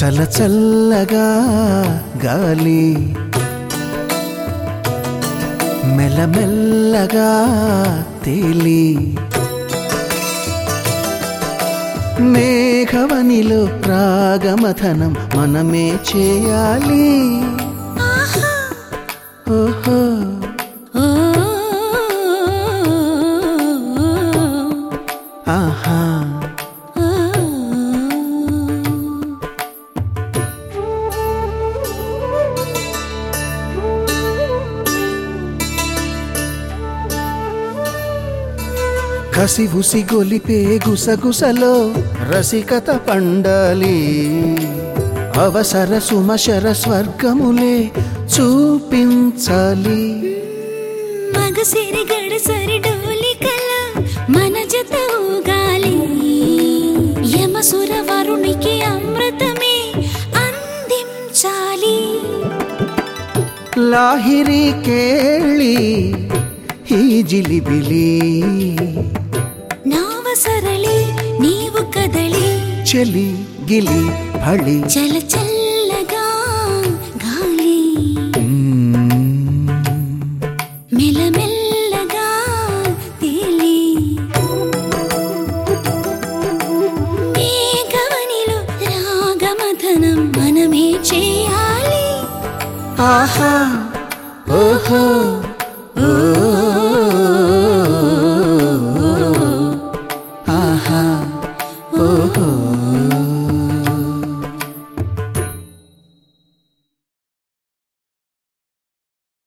చల చల్లగా గాలి మెల్లమెల్లగా తేలి మేఘవనిలో రాగమథనం మనమే చేయాలి ఓహో ఓ ఆహా కసి ఉసి గొలిపే గుసగుసలో రసికత పండాలి అవసర సుమశర స్వర్గములే చూపించాలి మగసిరి గడసరి డోలికల మన జత ఊగాలి యమసుర వరునికి అమృతమే అందించాలి లాహిరి కేళి ఈ జిలిబిలి నావ సరళి నీవు కదలి చెలి గిలి ఫళి చల చల్లగా గాలి మ్మ్. మెల్లమెల్లగా తేలి మేఘవనిలో రాగమథనం మనమే చేయాలి ఆహా